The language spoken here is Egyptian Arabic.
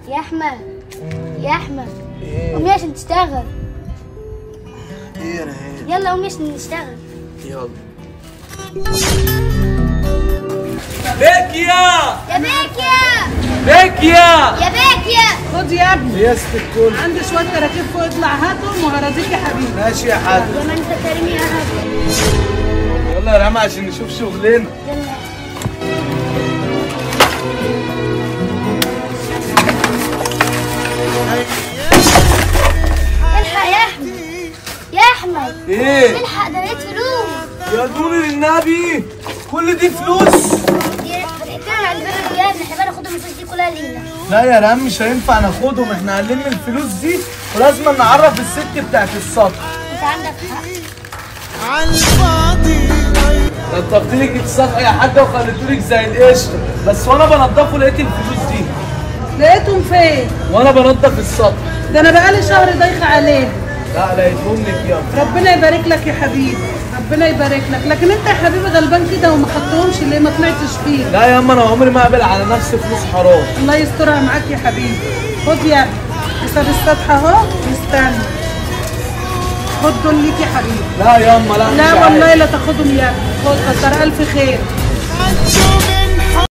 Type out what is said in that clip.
يا احمد يا احمد ايه قوم يا عشان تشتغل ايه يا رهان يلا قوم يا عشان نشتغل يلا بيكيا يا بيكيا بيكيا يا بيكيا خد يا ابني يا ست الكل عندي شويه كراكيب فوق اطلع هاتهم وهرازيك يا حبيبي ماشي يا حاج يا ما انت كريم يا هبل يلا يا رامي عشان نشوف شغلنا يلا الحق يا احمد يا احمد ايه الحق ده لقيت فلوس يا نور النبي كل دي فلوس دي فرقتين عند باب الرجال احنا بقى ناخد الفلوس دي كلها لينا لا يا رام مش هينفع ناخدهم احنا هنلم الفلوس دي ولازم نعرف الست بتاعت السطح انت عندك حق نضفت لك السطح يا حاجه وخليتولك زي القشطه بس وانا بنضفه لقيت الفلوس دي لقيتهم فين وانا بنضف السطح ده انا بقالي شهر دايخه عليه لا لقيتهم لك يلا ربنا يبارك لك يا حبيبي ربنا يبارك لك لكن انت يا حبيبي غلبان كده وما خدتهمش ليه ما طلعتش فيه لا يا اما انا عمري ما اقبل على نفسي فلوس حرام الله يسترها معاك يا حبيبي خد يا ابني حساب السطح اهو استنى خد دول ليك يا حبيبي لا يا اما لا مش لا عايز. والله لا تاخدهم يا ابني خد كتر الف خير